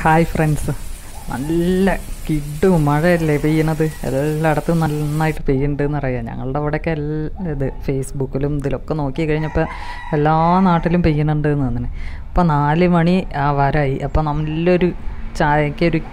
hi friends നല്ല കിഡു മഴയല്ലേ പെയ്യണത് എല്ലായിടത്തും നന്നായിട്ട് പെയ്യുന്നുണ്ട് എന്നറിയാം ഞങ്ങളുടെ അവിടെയൊക്കെ എല്ലാ ഇത് ഫേസ്ബുക്കിലും ഇതിലൊക്കെ നോക്കി കഴിഞ്ഞപ്പോൾ എല്ലാ നാട്ടിലും പെയ്യുന്നുണ്ട് എന്ന് തന്നെ അപ്പോൾ നാല് മണി ആവാരായി അപ്പോൾ നല്ലൊരു ചായക്ക് ഒരു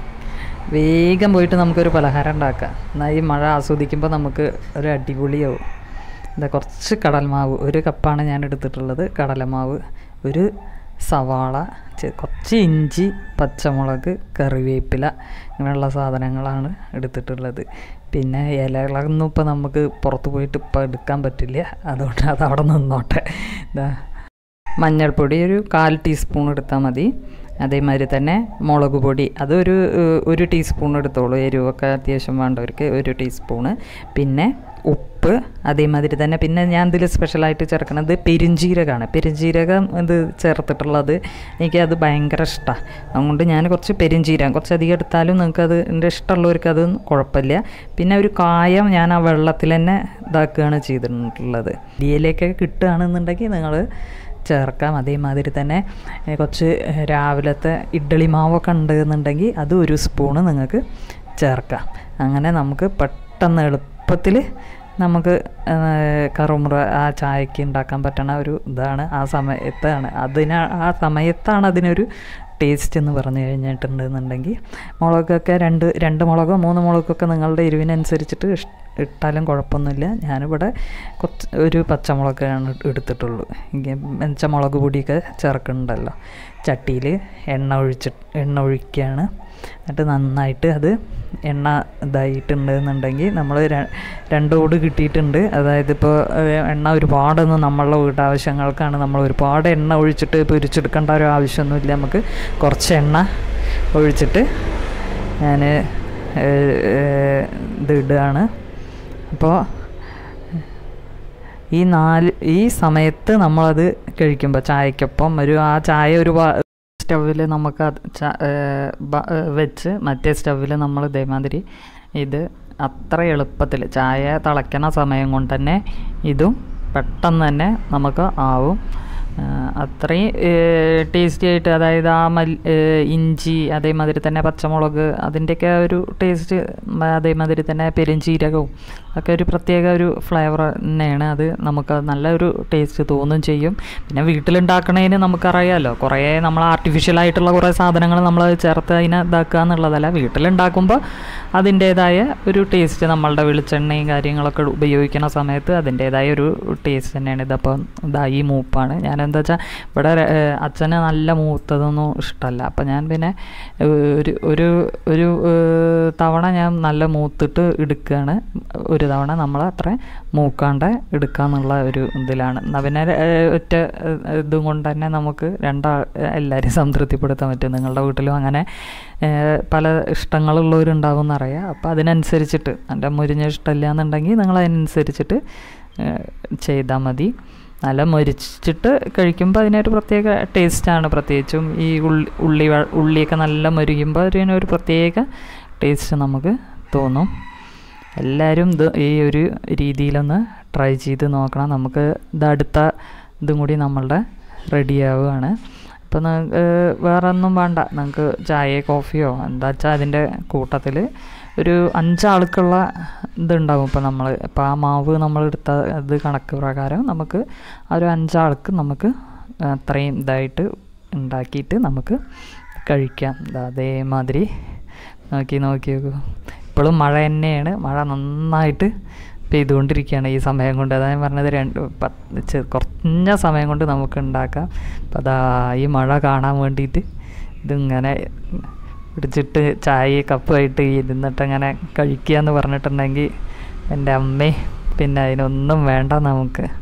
വേഗം പോയിട്ട് നമുക്കൊരു പലഹാരം ഉണ്ടാക്കാം എന്നാൽ ഈ മഴ ആസ്വദിക്കുമ്പോൾ നമുക്ക് ഒരു അടിപൊളിയാവും എന്താ കുറച്ച് കടൽമാവ് ഒരു കപ്പാണ് ഞാൻ എടുത്തിട്ടുള്ളത് കടലമാവ് ഒരു സവാള ചെ- കുറച്ച് ഇഞ്ചി പച്ചമുളക് കറിവേപ്പില ഇങ്ങനെയുള്ള സാധനങ്ങളാണ് എടുത്തിട്ടുള്ളത് പിന്നെ ഇലകളൊന്നും ഇപ്പോൾ നമുക്ക് പുറത്ത് പോയിട്ട് ഇപ്പോൾ എടുക്കാൻ പറ്റില്ല അതുകൊണ്ട് അത് അവിടെ നിന്നോട്ടെ ഇതാ മഞ്ഞൾപ്പൊടി ഒരു കാൽ ടീസ്പൂൺ എടുത്താൽ മതി അതേമാതിരി തന്നെ മുളക് പൊടി അതൊരു ഏഹ്, ഒരു ടീസ്പൂൺ എടുത്തോളൂ എരിവൊക്കെ അത്യാവശ്യം വേണ്ടവർക്ക് ഒരു ടീസ്പൂണ് പിന്നെ ഉപ്പ് അതേമാതിരി തന്നെ പിന്നെ ഞാൻ ഇതിൽ സ്പെഷ്യലായിട്ട് ചേർക്കുന്നത് പെരുംജീരകമാണ് പെരുംജീരകം ഇത് ചേർത്തിട്ടുള്ളത് എനിക്കത് ഭയങ്കര ഇഷ്ടമാണ് അതുകൊണ്ട് ഞാൻ കുറച്ച് പെരുംജീരകം കുറച്ചധികം എടുത്താലും നിങ്ങൾക്ക് അത് എൻ്റെ ഇഷ്ടമുള്ളവർക്ക് അത് കുഴപ്പമില്ല പിന്നെ ഒരു കായം ഞാൻ ആ വെള്ളത്തിൽ തന്നെ ഇതാക്കുകയാണ് ചെയ്തിട്ടുള്ളത് ഇതിലേക്ക് കിട്ടുകയാണെന്നുണ്ടെങ്കിൽ നിങ്ങൾ ചേർക്കാം അതേമാതിരി തന്നെ ഏ, കുറച്ച് ഏ, രാവിലത്തെ ഇഡ്ഡലി മാവൊക്കെ ഉണ്ട് എന്നുണ്ടെങ്കിൽ അത് ഒരു സ്പൂണ് നിങ്ങൾക്ക് ചേർക്കാം അങ്ങനെ നമുക്ക് പെട്ടെന്ന് എളുപ്പത്തിൽ നമുക്ക് ഏ, കറുമുറ ആ ചായക്ക് ഉണ്ടാക്കാൻ പറ്റണ ഒരു ഇതാണ് ആ സമയത്താണ് അതിന് ആ സമയത്താണ് അതിനൊരു ടേസ്റ്റ് എന്ന് പറഞ്ഞു കഴിഞ്ഞിട്ടുണ്ടെന്നുണ്ടെങ്കിൽ മുളകൊക്കെ രണ്ട് രണ്ട് മുളകോ മൂന്ന് മുളകൊക്കെ നിങ്ങളുടെ എരിവിനനുസരിച്ചിട്ട് ഇഷ്- ഇട്ടാലും കുഴപ്പമൊന്നുമില്ല ഞാനിവിടെ കുറച്ച് ഒരു പച്ചമുളകാണ് എടുത്തിട്ടുള്ളൂ എനിക്ക് മെച്ച മുളക് പൊടിയൊക്കെ ചേർക്കുന്നുണ്ടല്ലോ ചട്ടിയിൽ എണ്ണ ഒഴിച്ച് എണ്ണ ഒഴിക്കുകയാണ് എന്നിട്ട് നന്നായിട്ട് അത് എണ്ണ ഇതായിട്ടുണ്ട് എന്നുണ്ടെങ്കിൽ നമ്മൾ രണ്ട് ഓട് കിട്ടിയിട്ടുണ്ട് അതായത് ഇപ്പോൾ എണ്ണ ഒരുപാടൊന്നും നമ്മളുടെ വീട്ടാവശ്യങ്ങൾക്കാണ് നമ്മൾ ഒരുപാട് എണ്ണ ഒഴിച്ചിട്ട് പൊരിച്ചെടുക്കേണ്ട ഒരു ആവശ്യമൊന്നുമില്ല നമുക്ക് കുറച്ച് എണ്ണ ഒഴിച്ചിട്ട് ഞാൻ ഇത് ഇടുകയാണ് അപ്പോൾ ഈ നാല് ഈ സമയത്ത് നമ്മളത് കഴിക്കുമ്പോൾ ചായക്കൊപ്പം ഒരു ആ ചായ ഒരു സ്റ്റൗവിൽ നമുക്ക് അത് ച- ഏർ ബ- ഏർ വെച്ച് മറ്റേ സ്റ്റൗവിൽ നമ്മൾ ഇതേമാതിരി ഇത് അത്ര എളുപ്പത്തിൽ ചായ തിളയ്ക്കണ സമയം കൊണ്ട് തന്നെ ഇതും പെട്ടെന്ന് തന്നെ നമുക്ക് ആവും ആ, അത്രയും ടേസ്റ്റി ആയിട്ട് അതായത് ആ മൽ ഏ, ഇഞ്ചി അതേമാതിരി തന്നെ പച്ചമുളക് അതിൻ്റെയൊക്കെ ഒരു ടേസ്റ്റ് അതേമാതിരി തന്നെ പെരുംജീരകവും ഒക്കെ ഒരു പ്രത്യേക ഒരു ഫ്ലേവർ തന്നെയാണ് അത് നമുക്ക് നല്ല ഒരു ടേസ്റ്റ് തോന്നും ചെയ്യും പിന്നെ വീട്ടിലുണ്ടാക്കണതിന് നമുക്കറിയാമല്ലോ കുറേ നമ്മൾ ആർട്ടിഫിഷ്യലായിട്ടുള്ള കുറേ സാധനങ്ങൾ നമ്മൾ ചേർത്ത് അതിനെ ഇതാക്കുക എന്നുള്ളതല്ല വീട്ടിലുണ്ടാക്കുമ്പോൾ അതിൻ്റേതായ ഒരു ടേസ്റ്റ് നമ്മളുടെ വെളിച്ചെണ്ണയും കാര്യങ്ങളൊക്കെ ഉപയോഗിക്കുന്ന സമയത്ത് അതിൻ്റേതായ ഒരു ടേസ്റ്റ് തന്നെയാണ് ഇതപ്പോൾ ഇതാ ഈ മൂപ്പാണ് ഞാൻ എന്താ വെച്ചാൽ ഇവിടെ ഏഹ്, അച്ഛന് നല്ല മൂത്തതൊന്നും ഇഷ്ടമല്ല അപ്പം ഞാൻ പിന്നെ ഏഹ്, ഒരു ഒരു ഒരു ഏഹ്, തവണ ഞാൻ നല്ല മൂത്തിട്ട് എടുക്കുകയാണ് ഒരു തവണ നമ്മൾ അത്ര മൂക്കാണ്ട് എടുക്കുക എന്നുള്ള ഒരു ഇതിലാണ് എന്നാൽ പിന്നെ ഏഹ്, ഒറ്റ ഏഹ്, ഇതും കൊണ്ട് തന്നെ നമുക്ക് രണ്ടാ എല്ലാവരെയും സംതൃപ്തിപ്പെടുത്താൻ പറ്റും നിങ്ങളുടെ വീട്ടിലും അങ്ങനെ ഏഹ്, പല ഇഷ്ടങ്ങളുള്ളവരുണ്ടാവും എന്നറിയാം അപ്പോൾ അതിനനുസരിച്ചിട്ട് എൻ്റെ മുരിഞ്ഞ ഇഷ്ടമില്ല എന്നുണ്ടെങ്കിൽ നിങ്ങൾ അതിനനുസരിച്ചിട്ട് ചെയ്താൽ മതി നല്ല മൊരിച്ചിട്ട് കഴിക്കുമ്പോൾ അതിനൊരു പ്രത്യേക ടേസ്റ്റാണ് പ്രത്യേകിച്ചും ഈ ഉള്ളി ഉള്ളി വ- ഉള്ളിയൊക്കെ നല്ല മൊരിക്കുമ്പോൾ അതിനൊരു പ്രത്യേക ടേസ്റ്റ് നമുക്ക് തോന്നും എല്ലാവരും ഇത് ഈ ഒരു രീതിയിലൊന്ന് ട്രൈ ചെയ്ത് നോക്കണം നമുക്ക് ഇത് അടുത്ത ഇതും കൂടി നമ്മളുടെ റെഡിയാവുകയാണ് അപ്പോൾ നിങ്ങൾക്ക് വേറെ ഒന്നും വേണ്ട നിങ്ങൾക്ക് ചായ കോഫിയോ എന്താ വെച്ചാൽ അതിൻ്റെ കൂട്ടത്തിൽ ഒരു അഞ്ചാൾക്കുള്ള ഇതുണ്ടാവും ഇപ്പോൾ നമ്മൾ ഇപ്പോൾ ആ മാവ് നമ്മൾ എടുത്ത ഇത് കണക്ക് പ്രകാരം നമുക്ക് ആ ഒരു അഞ്ചാൾക്ക് നമുക്ക് അത്രയും ഇതായിട്ട് ഉണ്ടാക്കിയിട്ട് നമുക്ക് കഴിക്കാം ദാ അതേമാതിരി നോക്കി നോക്കി നോക്കൂ ഇപ്പോഴും മഴ തന്നെയാണ് മഴ നന്നായിട്ട് പെയ്തുകൊണ്ടിരിക്കുകയാണ് ഈ സമയം കൊണ്ട് അതാ ഞാൻ പറഞ്ഞത് രണ്ട് പത്ത് ചെ- കുറഞ്ഞ സമയം കൊണ്ട് നമുക്ക് ഉണ്ടാക്കാം അപ്പം അതാ ഈ മഴ കാണാൻ വേണ്ടിയിട്ട് ഇതിങ്ങനെ പിടിച്ചിട്ട് ചായ കപ്പുമായിട്ട് ഇരുന്നിട്ട് അങ്ങനെ കഴിക്കുക എന്ന് പറഞ്ഞിട്ടുണ്ടെങ്കിൽ എൻ്റെ അമ്മേ പിന്നെ അതിനൊന്നും വേണ്ട നമുക്ക്